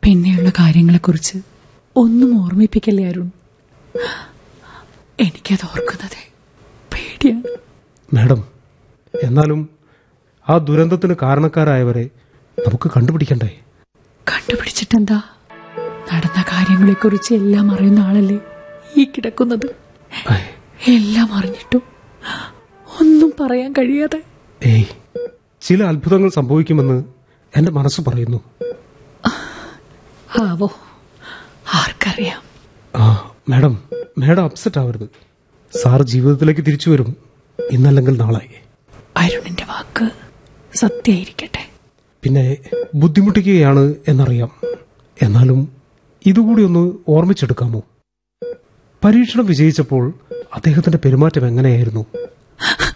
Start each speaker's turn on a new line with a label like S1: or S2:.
S1: പിന്നെയുള്ള കാര്യങ്ങളെക്കുറിച്ച് ഒന്നും ഓർമ്മിപ്പിക്കല്ലേ അരുൺ എനിക്കത് ഓർക്കുന്നത് പേടിയാണ്
S2: മാഡം എന്നാലും ആ ദുരന്തത്തിന് കാരണക്കാരായവരെ നമുക്ക് കണ്ടുപിടിക്കണ്ടേ
S1: കണ്ടുപിടിച്ചിട്ടെന്താ നടന്ന കാര്യങ്ങളെക്കുറിച്ച് എല്ലാം അറിയുന്ന ആളല്ലേ ഈ കിടക്കുന്നത്
S2: ഐ,
S1: എല്ലാം അറിഞ്ഞിട്ടും ഒന്നും പറയാൻ കഴിയാതെ
S2: ഏയ് ചില അത്ഭുതങ്ങൾ സംഭവിക്കുമെന്ന് എന്റെ മനസ്സ് പറയുന്നു
S1: ആവോ ആർക്കറിയാം
S2: ആ മാഡം മാഡം അപ്സെറ്റ് ആവരുത് സാർ ജീവിതത്തിലേക്ക് തിരിച്ചു വരും ഇന്നല്ലെങ്കിൽ നാളെ
S1: അരുണിന്റെ വാക്ക് സത്യായിരിക്കട്ടെ
S2: പിന്നെ ബുദ്ധിമുട്ടിക്കുകയാണ് എന്നറിയാം എന്നാലും ഇതുകൂടി ഒന്ന് ഓർമ്മിച്ചെടുക്കാമോ പരീക്ഷണം വിജയിച്ചപ്പോൾ അദ്ദേഹത്തിന്റെ പെരുമാറ്റം എങ്ങനെയായിരുന്നു